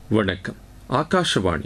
வணக்கம் ஆகாஷவாணி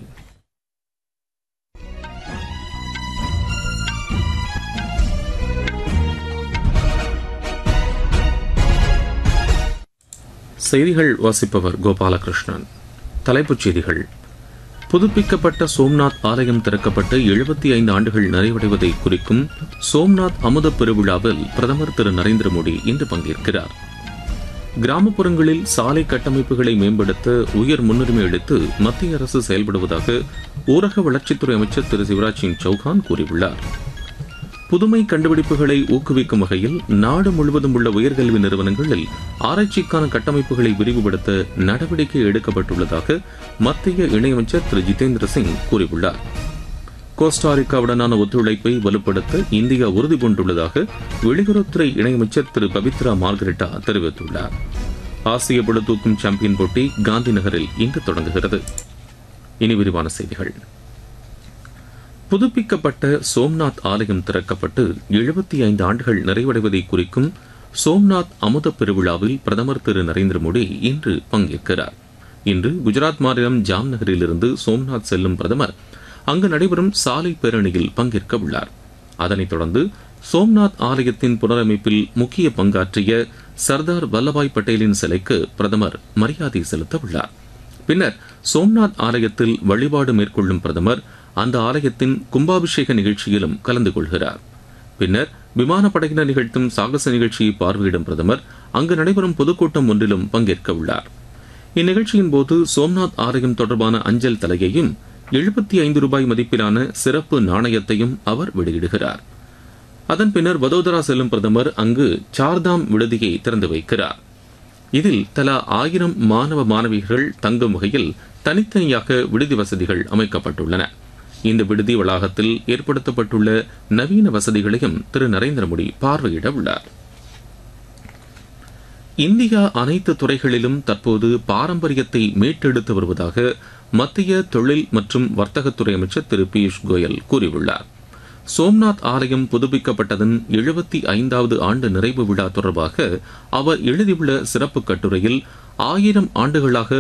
செய்திகள் வாசிப்பவர் கோபாலகிருஷ்ணன் தலைப்புச் செய்திகள் புதுப்பிக்கப்பட்ட சோம்நாத் ஆலயம் திறக்கப்பட்டு எழுபத்தி ஐந்து ஆண்டுகள் நிறைவடைவதை குறிக்கும் சோம்நாத் அமுத பெருவிழாவில் பிரதமர் திரு நரேந்திர மோடி இன்று பங்கேற்கிறார் கிராமப்புறங்களில் சாலை கட்டமைப்புகளை மேம்படுத்த உயர் முன்னுரிமை அளித்து மத்திய அரசு செயல்படுவதாக ஊரக வளர்ச்சித்துறை அமைச்சர் திரு சிவராஜ் சிங் சௌகான் கூறியுள்ளார் புதுமை கண்டுபிடிப்புகளை ஊக்குவிக்கும் வகையில் நாடு முழுவதும் உள்ள உயர்கல்வி நிறுவனங்களில் ஆராய்ச்சிக்கான கட்டமைப்புகளை விரிவுபடுத்த நடவடிக்கை எடுக்கப்பட்டுள்ளதாக மத்திய இணையமைச்சர் திரு ஜிதேந்திர சிங் கூறியுள்ளார் கோஸ்டாரிக்காவுடனான ஒத்துழைப்பை வலுப்படுத்த இந்தியா உறுதி பூண்டுள்ளதாக வெளியுறவுத்துறை இணையமைச்சர் திரு பவித்ரா மார்கரெட்டா தெரிவித்துள்ளார் ஆசிய பளுதூக்கும் சாம்பியன் போட்டி காந்தி நகரில் இன்று தொடங்குகிறது இனி விரிவான செய்திகள் புதுப்பிக்கப்பட்ட சோம்நாத் ஆலயம் திறக்கப்பட்டு எழுபத்தி ஐந்து ஆண்டுகள் நிறைவடைவதை குறிக்கும் சோம்நாத் அமுத பெருவிழாவில் பிரதமர் திரு நரேந்திர மோடி இன்று பங்கேற்கிறார் இன்று குஜராத் மாநிலம் ஜாம் நகரிலிருந்து சோம்நாத் செல்லும் பிரதமர் அங்கு நடைபெறும் சாலை பேரணியில் பங்கேற்க உள்ளார் அதனைத் தொடர்ந்து சோம்நாத் ஆலயத்தின் புனரமைப்பில் முக்கிய பங்காற்றிய சர்தார் வல்லபாய் பட்டேலின் சிலைக்கு பிரதமர் மரியாதை செலுத்த உள்ளார் பின்னர் சோம்நாத் ஆலயத்தில் வழிபாடு மேற்கொள்ளும் பிரதமர் அந்த ஆலயத்தின் கும்பாபிஷேக நிகழ்ச்சியிலும் கலந்து கொள்கிறார் பின்னர் விமானப்படையினர் நிகழ்த்தும் சாகச நிகழ்ச்சியை பார்வையிடும் பிரதமர் அங்கு நடைபெறும் பொதுக்கூட்டம் ஒன்றிலும் பங்கேற்க உள்ளார் இந்நிகழ்ச்சியின் போது சோம்நாத் ஆலயம் தொடர்பான அஞ்சல் தலையையும் எழுபத்தி ஐந்து ரூபாய் மதிப்பிலான சிறப்பு நாணயத்தையும் அவர் வெளியிடுகிறார் அதன் பின்னர் வதோதரா செல்லும் பிரதமர் அங்கு சார்தாம் விடுதியை திறந்து வைக்கிறார் இதில் தலா ஆயிரம் மாணவ மாணவிகள் தங்கும் வகையில் தனித்தனியாக விடுதி வசதிகள் அமைக்கப்பட்டுள்ளன இந்த விடுதி வளாகத்தில் ஏற்படுத்தப்பட்டுள்ள நவீன வசதிகளையும் திரு நரேந்திர மோடி பார்வையிட உள்ளார் இந்தியா அனைத்து துறைகளிலும் தற்போது பாரம்பரியத்தை மீட்டெடுத்து வருவதாக மத்திய தொழில் மற்றும் வர்த்தகத்துறை அமைச்சர் திரு பியூஷ் கோயல் கூறியுள்ளார் சோம்நாத் ஆலயம் புதுப்பிக்கப்பட்டதன் எழுபத்தி ஐந்தாவது ஆண்டு நிறைவு விழா தொடர்பாக அவர் எழுதியுள்ள சிறப்பு கட்டுரையில் ஆயிரம் ஆண்டுகளாக